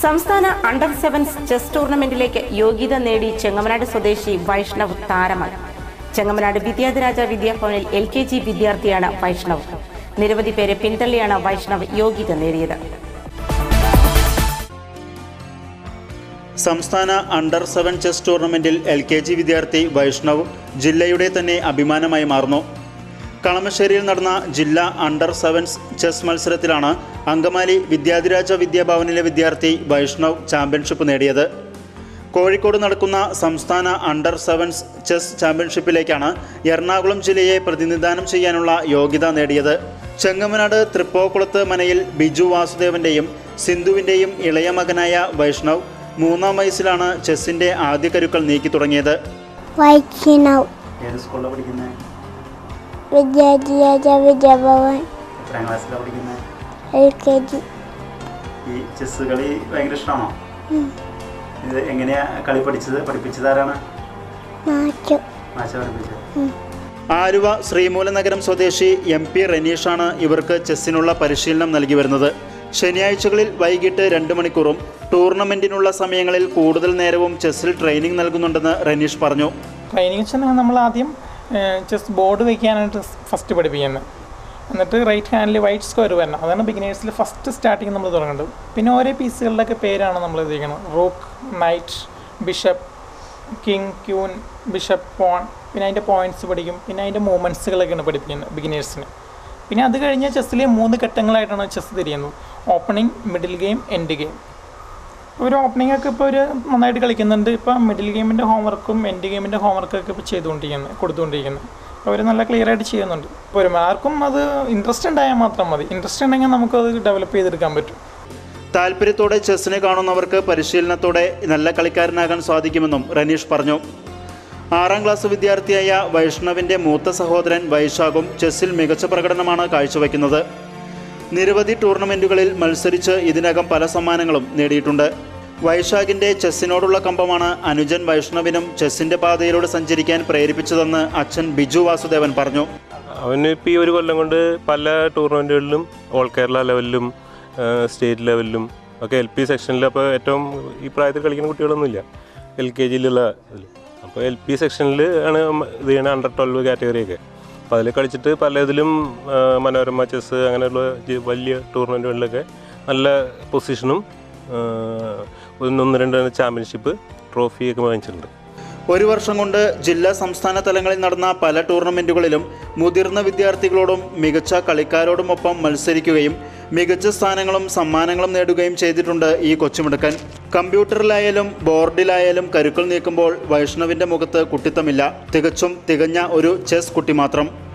സംസ്ഥാന under sevens chess ടൂർണമെന്റിലേക്ക് യോഗ്യത നേടി ചെങ്ങമനാട് സ്വദേശി വൈഷ്ണവ് താരമായി ചെങ്ങമനാട് വിദ്യാധിരാജ വിദ്യാഭവനിൽ എൽ കെ ജി വിദ്യാർത്ഥിയാണ് വൈഷ്ണവ് നിരവധി പേരെ പിന്തള്ളിയാണ് വൈഷ്ണവ് യോഗ്യത നേടിയത് സംസ്ഥാന അണ്ടർ സെവൻ ചെസ് ടൂർണമെന്റിൽ എൽ കെ ജി വിദ്യാർത്ഥി വൈഷ്ണവ് ജില്ലയുടെ തന്നെ അഭിമാനമായി മാറുന്നു കളമശ്ശേരിയിൽ നടന്ന ജില്ലാ അണ്ടർ സെവൻസ് ചെസ് മത്സരത്തിലാണ് അങ്കമാലി വിദ്യാധിരാജ വിദ്യാഭവനിലെ വിദ്യാർത്ഥി വൈഷ്ണവ് ചാമ്പ്യൻഷിപ്പ് നേടിയത് കോഴിക്കോട് നടക്കുന്ന സംസ്ഥാന അണ്ടർ സെവൻസ് ചെസ് ചാമ്പ്യൻഷിപ്പിലേക്കാണ് എറണാകുളം ജില്ലയെ പ്രതിനിധാനം ചെയ്യാനുള്ള യോഗ്യത നേടിയത് ചെങ്ങമനാട് തൃപ്പോക്കുളത്ത് മനയിൽ ബിജു വാസുദേവന്റെയും സിന്ധുവിന്റെയും ഇളയ മകനായ വൈഷ്ണവ് മൂന്നാം വയസ്സിലാണ് ചെസ്സിന്റെ ആദ്യ കരുക്കൾ നീക്കി തുടങ്ങിയത് വൈഷ്ണവ് ഏത് സ്കൂളിലാണ് പഠിക്കുന്നത് വിദ്യാർത്ഥിരാജ വിദ്യാഭവൻ എത്രാം ക്ലാസ്സിലാണ് പഠിക്കുന്നത് എൽ കെ ജി ഈ ചെസ് കളി ഭയങ്കര ഇഷ്ടമാണോ ഇത് എങ്ങനെയാ കളി പഠിച്ചത് പഠിപ്പിച്ചതാരാണ് മാറ്റു ആശ പഠിപ്പിച്ചത് ആലുവ ശ്രീമൂലനഗരം സ്വദേശി എം പി റനീഷാണ് ഇവർക്ക് ചെസ്സിനുള്ള പരിശീലനം നൽകി വരുന്നത് ശനിയാഴ്ചകളിൽ വൈകിട്ട് രണ്ട് മണിക്കൂറും ടൂർണമെന്റിനുള്ള സമയങ്ങളിൽ കൂടുതൽ നേരവും ചെസ്സിൽ ട്രെയിനിങ് നൽകുന്നുണ്ടെന്ന് റനീഷ് പറഞ്ഞു ട്രെയിനിങ് വെച്ചാൽ നമ്മൾ ആദ്യം ചെസ് ബോർഡ് വയ്ക്കാനായിട്ട് ഫസ്റ്റ് പഠിപ്പിക്കുന്നത് എന്നിട്ട് റൈറ്റ് ഹാൻഡിൽ വൈറ്റ് സ്ക്വയർ വരണം അതാണ് ബിഗിനേഴ്സിൽ ഫസ്റ്റ് സ്റ്റാർട്ടിങ് നമ്മൾ തുടങ്ങേണ്ടത് പിന്നെ ഓരോ പീസുകളുടെയൊക്കെ പേരാണ് നമ്മൾ എഴുതിയിരിക്കുന്നത് rook knight bishop king queen bishop pawn പിന്നെ അതിൻ്റെ പോയിന്റ്സ് പഠിക്കും പിന്നെ അതിൻ്റെ മൂവ്മെൻറ്റ്സുകളൊക്കെയാണ് പഠിപ്പിക്കുന്നത് ബിഗിനേഴ്സിന് പിന്നെ അത് കഴിഞ്ഞ് ചെസ്സിലെ മൂന്ന് ഘട്ടങ്ങളായിട്ടാണ് ചെസ് തിരിയുന്നത് opening middle game end game ഒരു ഓപ്പണിംഗ് ഒക്കെ ഇപ്പോൾ ഒരു നന്നായിട്ട് കളിക്കുന്നുണ്ട് ഇപ്പോൾ മിഡിൽ ഗെയിമിൻ്റെ ഹോംവർക്കും എൻഡ് ഗെയിമിൻ്റെ ഹോംവർക്കൊക്കെ ഇപ്പോൾ ചെയ്തുകൊണ്ടിരിക്കുന്നത് കൊടുത്തുകൊണ്ടിരിക്കുന്നത് അവർ നല്ല ക്ലിയർ ആയിട്ട് ചെയ്യുന്നുണ്ട് ഇപ്പോൾ ഒരു ആർക്കും അത് ഇൻട്രസ്റ്റ് ഉണ്ടായാൽ മാത്രം മതി ഇൻട്രസ്റ്റ് ഉണ്ടെങ്കിൽ നമുക്കത് ഡെവലപ്പ് ചെയ്തെടുക്കാൻ പറ്റും താല്പര്യത്തോടെ ചെസ്സിനെ കാണുന്നവർക്ക് പരിശീലനത്തോടെ നല്ല കളിക്കാരനാകാൻ സാധിക്കുമെന്നും റനീഷ് പറഞ്ഞു ആറാം ക്ലാസ് വിദ്യാർത്ഥിയായ വൈഷ്ണവിന്റെ മൂത്ത സഹോദരൻ വൈശാഖും ചെസ്സിൽ മികച്ച പ്രകടനമാണ് കാഴ്ചവെക്കുന്നത് നിരവധി ടൂർണമെന്റുകളിൽ മത്സരിച്ച് ഇതിനകം പല സമ്മാനങ്ങളും നേടിയിട്ടുണ്ട് വൈശാഖിന്റെ ചെസ്സിനോടുള്ള കമ്പമാണ് അനുജൻ വൈഷ്ണവിനും ചെസ്സിന്റെ പാതയിലൂടെ സഞ്ചരിക്കാൻ പ്രേരിപ്പിച്ചതെന്ന് അച്ഛൻ ബിജു വാസുദേവൻ പറഞ്ഞു അവന് ഇപ്പോൾ ഈ ഒരു കൊല്ലം കൊണ്ട് പല ടൂർണമെൻറ്റുകളിലും ഓൾ കേരള ലെവലിലും സ്റ്റേറ്റ് ലെവലിലും ഒക്കെ എൽ പി സെക്ഷനിൽ അപ്പോൾ ഏറ്റവും ഈ പ്രായത്തിൽ കളിക്കുന്ന കുട്ടികളൊന്നുമില്ല എൽ കെ ജിയിലുള്ള ഇതിൽ അപ്പോൾ എൽ പി സെക്ഷനിൽ ആണ് ഇത് ചെയ്യണ അണ്ടർ ട്വൽവ് കാറ്റഗറിയൊക്കെ അപ്പോൾ അതിൽ കളിച്ചിട്ട് പല ഇതിലും ആ, മനോരമ ചെസ് അങ്ങനെയുള്ള ജി- വലിയ ടൂർണമെൻറ്റുകളിലൊക്കെ നല്ല പൊസിഷനും ആ, ഒന്ന് രണ്ട് ചാമ്പ്യൻഷിപ്പ് ട്രോഫിയൊക്കെ വാങ്ങിച്ചിട്ടുണ്ട് ഒരു വർഷം കൊണ്ട് ജില്ലാ സംസ്ഥാന തലങ്ങളിൽ നടന്ന പല ടൂർണമെന്റുകളിലും മുതിർന്ന വിദ്യാർത്ഥികളോടും മികച്ച കളിക്കാരോടുമൊപ്പം മത്സരിക്കുകയും മികച്ച സ്ഥാനങ്ങളും സമ്മാനങ്ങളും നേടുകയും ചെയ്തിട്ടുണ്ട് ഈ കൊച്ചുമിടുക്കൻ കമ്പ്യൂട്ടറിലായാലും ബോർഡിലായാലും കരുക്കൾ നീക്കുമ്പോൾ വൈഷ്ണവിന്റെ മുഖത്ത് കുട്ടിത്തമില്ല തികച്ചും തികഞ്ഞ ഒരു ചെസ് കുട്ടി മാത്രം